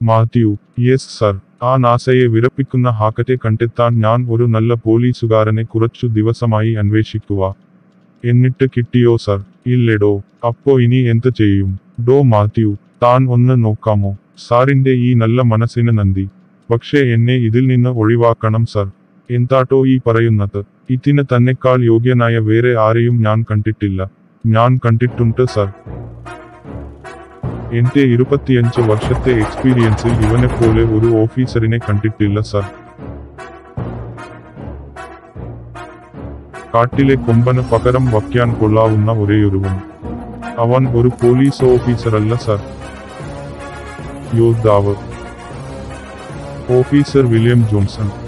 Mathew yes sir ആ നാസയെ വിറപ്പിക്കുന്ന ഹാക്കറ്റെ കണ്ടെത്താൻ ഞാൻ ഒരു നല്ല പോലീസുകാരനെ കുറച്ചു ദിവസമായി അന്വേഷിക്കുക എന്നിട്ട് കിട്ടിയോ സർ ഇല്ലെടോ അപ്പോ ഇനി എന്ത് ചെയ്യും ഡോ മാത്യു താൻ ഒന്ന് നോക്കാമോ സാറിന്റെ ഈ നല്ല മനസ്സിന് നന്ദി പക്ഷേ എന്നെ ഇതിൽ നിന്ന് ഒഴിവാക്കണം സർ എന്താട്ടോ ഈ പറയുന്നത് ഇതിന് തന്നെക്കാൾ യോഗ്യനായ വേറെ ആരെയും ഞാൻ കണ്ടിട്ടില്ല ഞാൻ കണ്ടിട്ടുണ്ട് സർ എന്റെ ഇരുപത്തിയഞ്ച് വർഷത്തെ എക്സ്പീരിയൻസിൽ ഇവനെപ്പോലെ ഒരു ഓഫീസറിനെ കണ്ടിട്ടില്ല സർ കാട്ടിലെ കൊമ്പന് പകരം വയ്ക്കാൻ കൊള്ളാവുന്ന ഒരേയൊരുവൻ അവൻ ഒരു പോലീസ് ഓഫീസറല്ല സർ യോദ്ധാവ് ഓഫീസർ വില്യം ജോൺസൺ